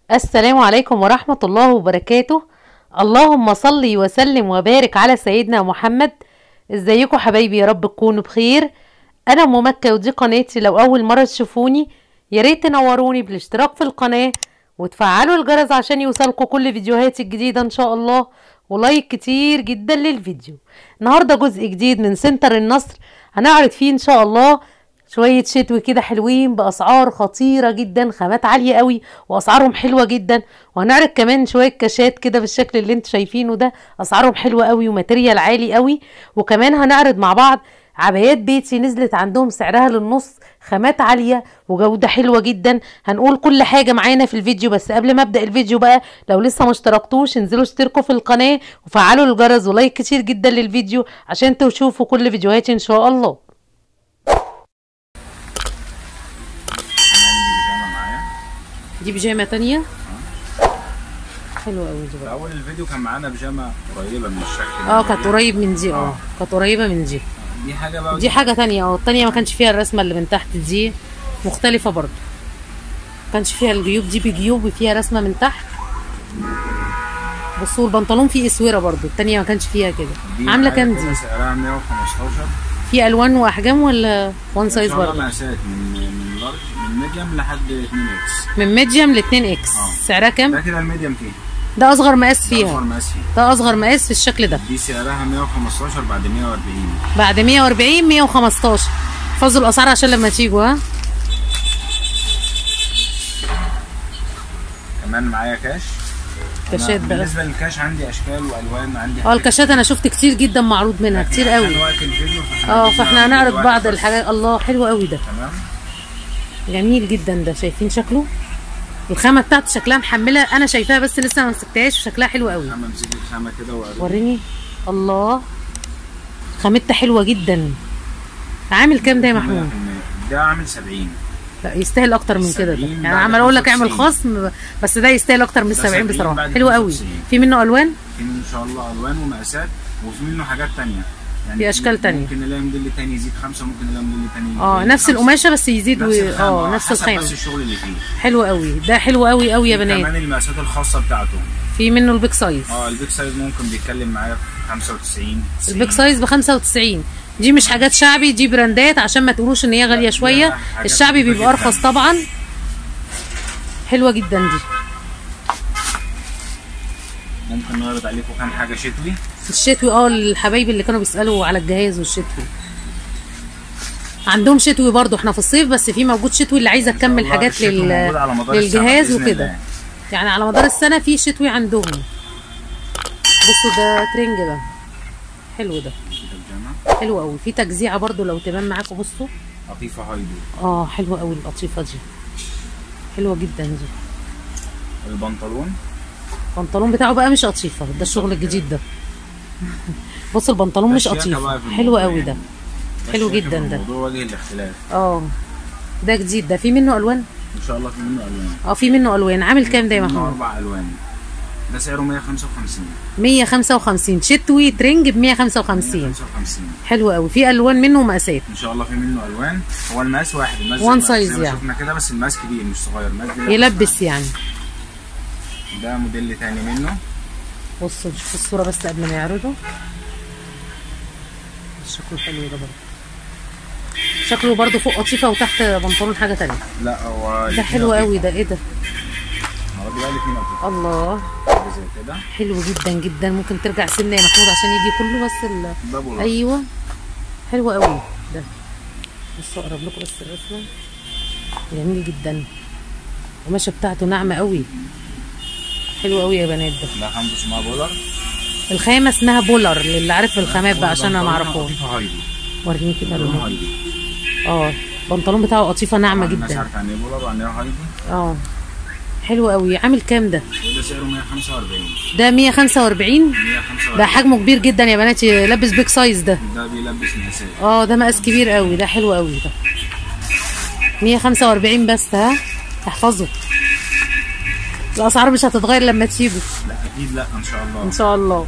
السلام عليكم ورحمة الله وبركاته اللهم صل وسلم وبارك على سيدنا محمد ازيكم حبايبي يا رب تكونوا بخير انا ام مكة ودي قناتي لو اول مرة تشوفوني يا ريت تنوروني بالاشتراك في القناة وتفعلوا الجرس عشان يوصلكوا كل فيديوهاتي الجديدة ان شاء الله ولايك كتير جدا للفيديو النهاردة جزء جديد من سنتر النصر هنعرض فيه ان شاء الله شوية شتوي كده حلوين بأسعار خطيرة جدا خامات عالية قوي وأسعارهم حلوة جدا وهنعرض كمان شوية كاشات كده بالشكل اللي انتوا شايفينه ده أسعارهم حلوة قوي وماتيريال عالي قوي وكمان هنعرض مع بعض عبايات بيتي نزلت عندهم سعرها للنص خامات عالية وجودة حلوة جدا هنقول كل حاجة معانا في الفيديو بس قبل ما ابدأ الفيديو بقى لو لسه ما اشتركتوش انزلوا اشتركوا في القناة وفعلوا الجرس ولايك كتير جدا للفيديو عشان تشوفوا كل فيديوهاتي ان شاء الله هنعمل بيجامه معايا دي بيجامة تانية حلوة قوي دي في بقى اول الفيديو كان معانا بيجامه قريبه من الشكل اه ده. كانت قريب من دي اه آه. كانت قريبة من دي دي حاجه بقى دي حاجة تانية اه التانية ما كانش فيها الرسمة اللي من تحت دي مختلفة برضو ما كانش فيها الجيوب دي بجيوب وفيها رسمة من تحت بصوا البنطلون فيه اسورة برضو التانية ما كانش فيها كده دي عاملة معايا كام كده دي سعرها 115 في الوان واحجام ولا وان ان سايز شاء الله برضو مقاسات من من لارج من ميديوم لحد 2 اكس من ميديوم ل 2 اكس اه. سعرها ده كام كده الميديوم فيه ده اصغر مقاس ده اصغر فيها مقاس فيه ده اصغر مقاس في الشكل ده دي سعرها 115 بعد 140 بعد 140 115 احفظوا الاسعار عشان لما تيجوا ها كمان معايا كاش كاشات أنا بقى بالنسبه للكاش عندي اشكال والوان عندي اه الكاشات انا شفت كتير جدا معروض منها كتير قوي عشان وقت الفيديو فاحنا اه عايزين فاحنا نعرض هنعرض دلوقتي بعض بس. الحاجات الله حلو قوي ده تمام جميل جدا ده شايفين شكله الخامه بتاعته شكلها محمله انا شايفاها بس لسه ما مسكتهاش وشكلها حلو قوي اما امسك الخامه كده وأوريك. وريني الله خامتها حلوه جدا عامل كام ده يا محمود 100%. ده عامل 70 لا يستاهل اكتر من كده ده 70 يعني بعد عمال اقول لك اعمل 95. خصم بس ده يستاهل اكتر من ده 70 70 بصراحه بعد حلو قوي 95. في منه الوان في منه ان شاء الله الوان ومقاسات وفي منه حاجات تانية يعني في أشكال تانية. ممكن نلاقي موديل تاني يزيد خمسة ممكن نلاقي موديل تاني اه يزيد نفس خمسة. القماشه بس يزيد و... نفس الخامة اه نفس حسب الخامه بس الشغل اللي فيه حلو قوي ده حلو قوي قوي يا بنات كمان المقاسات الخاصة بتاعته في منه البيك سايز اه البيك سايز ممكن بيتكلم معايا في 95 90. البيك سايز ب 95 دي مش حاجات شعبي دي براندات عشان ما تقولوش ان هي غاليه لا، شويه حاجات الشعبي لطيفة بيبقى جداً. ارخص طبعا حلوه جدا دي ممكن نعرض عليكم كام حاجة شتوي الشتوي اه الحبايب اللي كانوا بيسالوا على الجهاز والشتوي عندهم شتوي برضو احنا في الصيف بس في موجود شتوي اللي عايزه تكمل والله حاجات الشتوي لل... موجود على مدار السنة للجهاز بإذن وكده الله. يعني على مدار السنه في شتوي عندهم بصوا ده ترنج ده حلو ده كده الجامعة. حلو قوي في تجزيعه برضو لو تبان معاكم بصوا قطيفة هايدي اه حلوه قوي القطيفه دي حلوه جدا دي البنطلون البنطلون بتاعه بقى مش قطيفه ده الشغل الجديد ده بص البنطلون مش ده شياكة بقى قطيفه في حلو الموضوع قوي ده يعني. ده حلو الشياكة جدا في ده. الموضوع وجه الاختلاف اه ده جديد ده في منه الوان ان شاء الله في منه الوان اه في منه الوان عامل كام ده يا منه محمود اربع الوان ده سعره 155 155 شتوي ترنج ب 155 155 حلو قوي في الوان منه ومقاسات ان شاء الله في منه الوان هو المقاس واحد المقاس One زي ما- size زي ما يعني. شفنا كده بس المقاس كبير مش صغير المقاس ده يلبس يعني ده موديل تاني منه بصوا نشوف الصوره بس قبل ما يعرضوا شكله حلو ده برضه شكله برضه فوق قطيفه وتحت بنطلون حاجه تانية لا هو ده حلو قوي ده ايه ده هو دي بقى الاثنين قطيفة الله زي كده حلو جدا جدا ممكن ترجع سنه يا محمود عشان يجي كله بس ال... ده بولا ايوه حلو قوي ده بصوا اقرب لكم بس الرسمه جميل جدا القماشه بتاعته ناعمه قوي حلو قوي يا بنات ده ده خامته اسمها بولر الخامه اسمها بولر للي عارف الخامات بقى عشان انا ما والبنطلون اعرفهم قطيفة هايدي وريني كده لون اللون. هايدي اه البنطلون بتاعه قطيفه ناعمه طبعاً الناس جدا عارفة يعني ايه بولر ويعني ايه هايدي اه حلو قوي عامل كام ده وده سعره 145 ده 145 145 ده حجمه كبير جدا يا بنات يلبس بيك سايز ده ده بيلبس مقاسات اه ده مقاس كبير قوي ده حلو قوي ده 145 بس ها احفظه الاسعار مش هتتغير لما تيجوا لا اكيد لا ان شاء الله ان شاء الله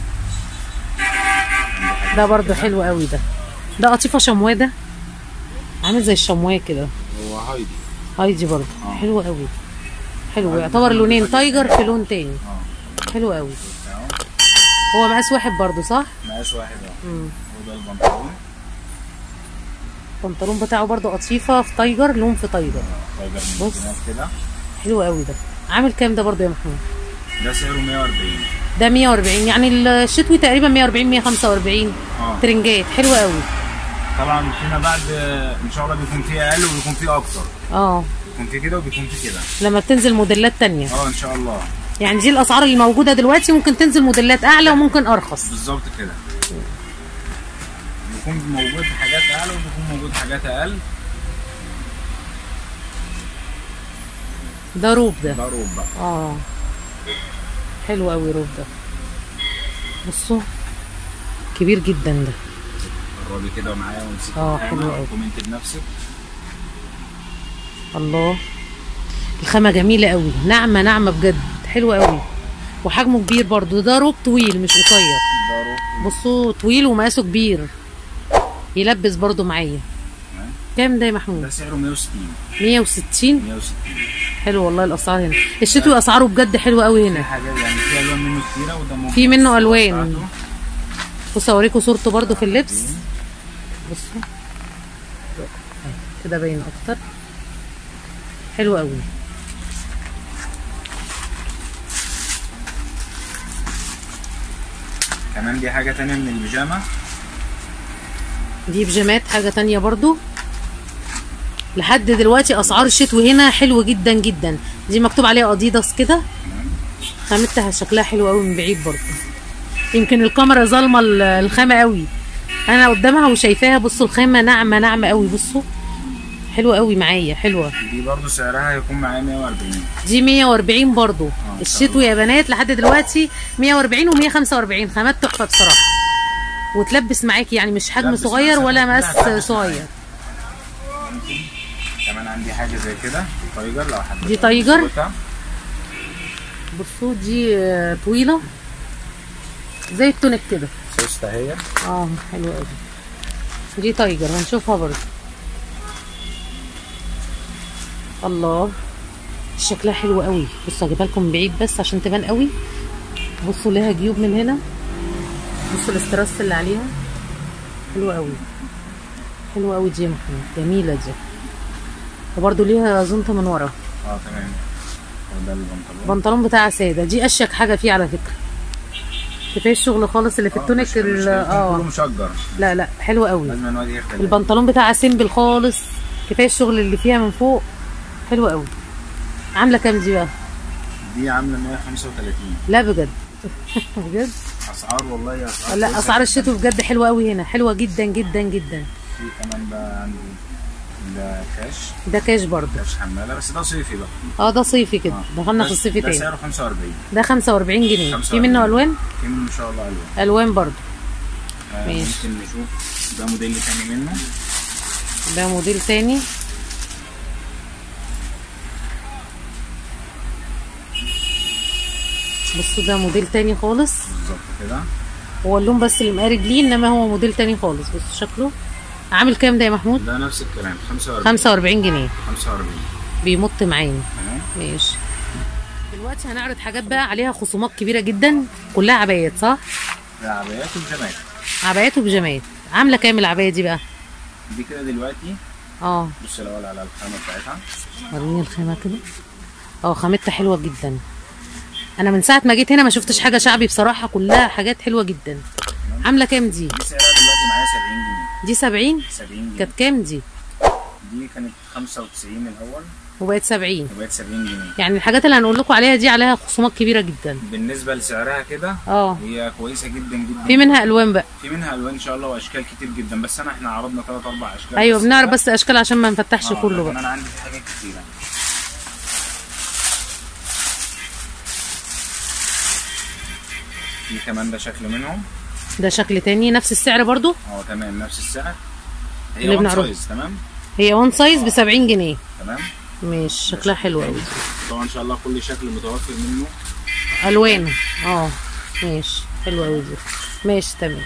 ده برضو حلو قوي ده ده قطيفه شمواه ده عامل زي الشمواه كده هو هايدي هايدي برضو آه. حلو قوي حلو يعتبر لونين تايجر في لون تاني اه حلو قوي بتاعه هو مقاس واحد برضو صح مقاس واحد اه مم. وده البنطلون البنطلون بتاعه برضو قطيفه في تايجر لون في تايجر اه تايجر من بص. الجناب كده حلو قوي ده عامل كام ده برضو يا محمود ده سعره 140 ده 140 يعني الشتوي تقريبا 140 145 اه ترنجات حلو قوي طبعا فينا بعد ان شاء الله بيكون فيه اقل وبيكون فيه اكتر اه بيكون فيه كده وبيكون فيه كده لما بتنزل موديلات تانية اه ان شاء الله يعني دي الاسعار اللي موجوده دلوقتي ممكن تنزل موديلات اعلى وممكن ارخص بالظبط كده بيكون موجود حاجات اعلى وبيكون موجود حاجات اقل ده روب ده ده روب بقى اه حلو قوي روب ده بصوا كبير جدا ده قربي كده معايا وامسكي اه، الخامة حلو أوي. وكومنت بنفسك الله الخامة جميلة قوي ناعمة ناعمة بجد حلوة قوي وحجمه كبير برضو ده روب طويل مش قصير ده روب بصوا طويل ومقاسه كبير يلبس برضو معايا تمام. كام ده يا ده محمود سعره 160 160 160 حلو والله الاسعار هنا الشتوي اسعاره بجد حلوه قوي في هنا حاجات يعني في الوان منه كتيره وده ممكن في منه الصورة ألوان. بتاعته. بصوا اوريكم صورته برضو في اللبس بصوا أهي، كده باين اكتر حلو قوي كمان دي حاجه تانية من البيجامه دي بيجامات حاجة تانية برضو لحد دلوقتي اسعار الشتوي هنا حلوة جدا جدا دي مكتوب عليها اديداس كده خامتها شكلها حلو قوي من بعيد برضو يمكن الكاميرا ظالمة ال- الخامة قوي انا قدامها وشايفاها بصوا الخامة ناعمة ناعمة قوي بصوا حلوة قوي معايا حلوة دي برضو سعرها هيكون معايا 140 دي 140 برضو إن شاء الشتوي يا بنات لحد دلوقتي 140 و145 خامات تحفة بصراحة وتلبس معاكي يعني مش حجم تلبس صغير معاك. ولا لا، مقاس تلبس صغير ممكن كمان عندي حاجه زي كده تايجر لو حد دي تايجر؟ صورتها. بصوا دي آه، طويلة زي التونيك كده سوسته هي اه حلوة قوي دي تايجر هنشوفها برضه الله شكلها حلو قوي بصوا هجيبها لكم من بعيد بس عشان تبان قوي بصوا ليها جيوب من هنا بصوا الاستراس اللي عليها حلوة قوي حلوة قوي دي يا محمود جميلة دي وبرضه ليها زنطة من ورا اه تمام وده البنطلون البنطلون بتاعها سادة دي اشيك حاجة فيه على فكرة كفاية الشغل خالص اللي في آه، التونيك مش- مش ال- كله اه مشجر لا لا حلو قوي لازم الواد ياخد بالك. البنطلون بتاعها سيمبل خالص كفايه الشغل اللي فيها من فوق حلو قوي عامله كام دي بقى دي عامله 135 لا بجد بجد اسعار والله اسعار لا كويسة اسعار جداً. الشتوي بجد حلوه قوي هنا حلوه جدا جدا جدا في كمان بقى عندي ده كاش ده كاش برضه كاش حماله بس ده صيفي بقى اه ده صيفي كده آه. دخلنا ده- في الصيفي ده تاني سعره 45 ده 45 جنيه في 45. منه الوان في منه ان شاء الله الوان الوان برضه آه ماشي. ممكن نشوف ده موديل تاني منه ده موديل تاني بصوا ده موديل تاني خالص بالظبط كده هو اللون بس اللي مقارب ليه انما هو موديل تاني خالص بصوا شكله عامل كام ده يا محمود ده نفس الكلام 45 45 جنيه 45 بيمط معانا تمام ماشي دلوقتي هنعرض حاجات بقى عليها خصومات كبيره جدا كلها عبايات صح ده عبايات وبيجامات عبايات وبيجامات عامله كام العبايه دي بقى دي كده دلوقتي اه بص الاول على الخامه بتاعتها وريني الخامه كده اه خامتها حلوه جدا انا من ساعه ما جيت هنا ما شفتش حاجه شعبي بصراحه كلها حاجات حلوه جدا عامله كام دي دي سعرها دلوقتي معايا 70 جنيه دي 70 70 جنيه كانت كام دي دي كانت 95 الاول وبقت 70 وبقت 70 جنيه يعني الحاجات اللي هنقول لكم عليها دي عليها خصومات كبيره جدا بالنسبه لسعرها كده اه هي كويسه جدا جدا في منها الوان بقى في منها الوان ان شاء الله واشكال كتير جدا بس انا احنا عرضنا ثلاث اربع اشكال ايوه بس بنعرف كده. بس اشكال عشان ما نفتحش آه، كله لكن بقى انا عندي في حاجات كتيره في كمان ده شكل منهم ده شكل تاني نفس السعر برضو اه تمام نفس السعر هي اللي وان بنعرضه. سايز تمام هي وان سايز ب 70 جنيه تمام مش شكلها حلو قوي طبعا ان شاء الله كل شكل متوفر منه الوان اه ماشي حلوه قوي دي ماشي تمام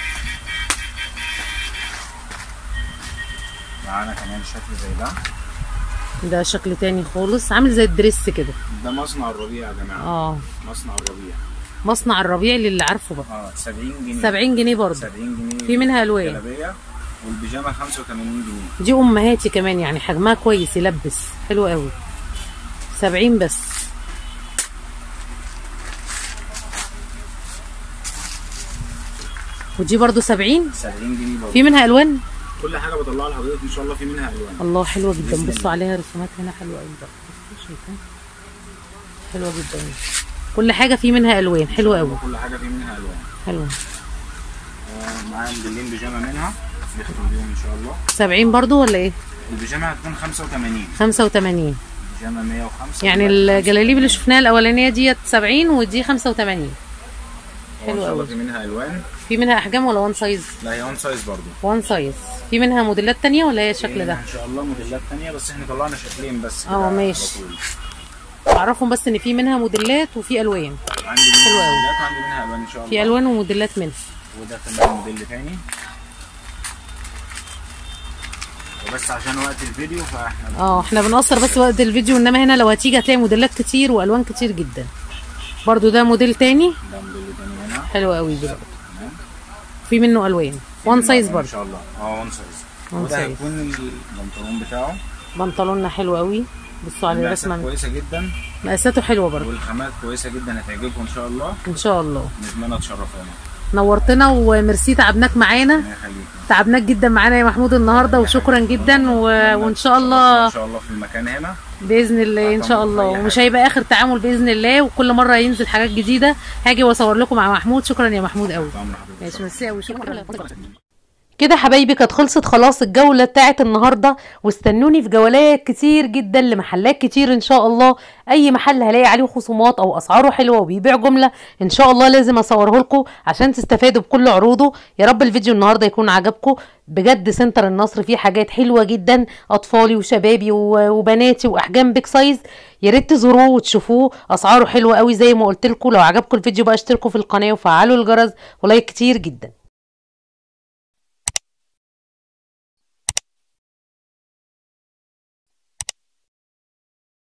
معانا كمان شكل زي ده ده شكل تاني خالص عامل زي الدريس كده ده مصنع الربيع يا جماعه اه مصنع الربيع مصنع الربيع اللي عارفه بقى اه 70 جنيه 70 جنيه برضه 70 جنيه في منها ألوان. جلابيه والبيجامه 85 جنيه دي امهاتي كمان يعني حجمها كويس يلبس حلو قوي 70 بس ودي برضو 70 70 جنيه برضه في منها الوان كل حاجه بطلعها لحضرتك ان شاء الله في منها الوان الله حلوه جدا بسم بصوا الله. عليها رسومات هنا حلوه قوي بقى بصوا شايفين حلوه جدا كل حاجه في منها الوان حلوه قوي كل حاجه في منها الوان حلوه آه، معايا موديلين بيجامه منها نختم بيهم ان شاء الله 70 برضو ولا ايه البيجامه هتكون 85 85 البيجامه 105 يعني الجلاليب اللي شفناها الاولانيه ديت 70 ودي 85 حلو حلو قوي قوي. في منها الوان في منها احجام ولا وان سايز لا هي وان سايز برضه وان سايز في منها موديلات تانية ولا هي الشكل في ده ان شاء الله موديلات تانية بس احنا طلعنا شكلين بس كده اه، على ماشي. طول. اعرفهم بس ان في منها موديلات وفي الوان عندي منها حلو قوي. موديلات وعندي منها الوان ان شاء الله في الوان وموديلات منها وده كمان موديل تاني وبس عشان وقت الفيديو فاحنا اه احنا بنقصر بس وقت الفيديو انما هنا لو هتيجي هتلاقي موديلات كتير والوان كتير جدا برضو ده موديل تاني ده موديل تاني هنا حلو قوي ده تمام في منه الوان وان سايز ان برضو شاء الله اه وان سايز وان وده سايز. هيكون البنطلون بتاعه بنطلوننا حلو قوي بصوا على المقاسات الرسمه كويسه جدا مقاساته حلوه برضو والخامات كويسه جدا هتعجبكم ان شاء الله ان شاء الله نتمنى تشرفونا نورتنا وميرسي تعبناك معانا ربنا يخليكم تعبناك جدا معانا يا محمود النهارده وشكرا جدا و... وان شاء ان الله شاء الله في المكان هنا باذن الله ان شاء الله ومش هيبقى اخر تعامل باذن الله وكل مره ينزل حاجات جديده هاجي واصور لكم مع محمود شكرا يا محمود قوي طبعا حضرتك ماشي ميرسي قوي شكرا كده حبايبي كانت خلصت خلاص الجولة بتاعت النهاردة واستنوني في جولات كتير جدا لمحلات كتير ان شاء الله اي محل هلاقي عليه خصومات او اسعاره حلوة وبيبيع جملة ان شاء الله لازم اصوره لكم عشان تستفادوا بكل عروضه يا رب الفيديو النهاردة يكون عجبكم بجد سنتر النصر فيه حاجات حلوة جدا اطفالي وشبابي و- وبناتي واحجام بيك سايز يا ريت تزوروه وتشوفوه اسعاره حلوة قوي زي ما قلت لكم لو عجبكم الفيديو بقى اشتركوا في القناة وفعلوا الجرس ولايك كتير جدا